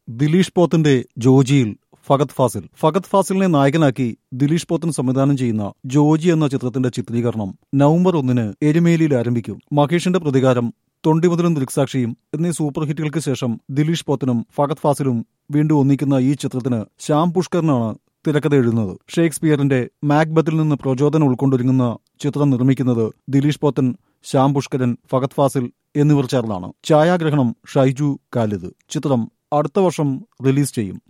ദിലീഷ് പോത്തിന്റെ ജോജിയിൽ ഫഗത് ഫാസിൽ ഫഗത് ഫാസിലിനെ നായകനാക്കി ദിലീഷ് പോത്തൻ സംവിധാനം ചെയ്യുന്ന ജോജി എന്ന ചിത്രത്തിന്റെ ചിത്രീകരണം നവംബർ ഒന്നിന് എരുമേലിയിൽ ആരംഭിക്കും മഹേഷിന്റെ പ്രതികാരം തൊണ്ടിമുതലും ദൃക്സാക്ഷിയും എന്നീ സൂപ്പർ ഹിറ്റുകൾക്ക് ശേഷം ദിലീഷ് പോത്തനും ഫഗത് ഫാസിലും വീണ്ടും ഒന്നിക്കുന്ന ഈ ചിത്രത്തിന് ശ്യാം പുഷ്കറിനാണ് തിരക്കഥ എഴുതുന്നത് ഷേക്സ്പിയറിന്റെ മാക്ബത്തിൽ നിന്ന് പ്രചോദനം ഉൾക്കൊണ്ടൊരുങ്ങുന്ന ചിത്രം നിർമ്മിക്കുന്നത് ദിലീഷ് പോത്തൻ ശ്യാം പുഷ്കരൻ ഫഗത് ഫാസിൽ എന്നിവർ ചേർന്നാണ് ഛായാഗ്രഹണം ഷൈജു കാലിദ് ചിത്രം അടുത്ത വർഷം റിലീസ് ചെയ്യും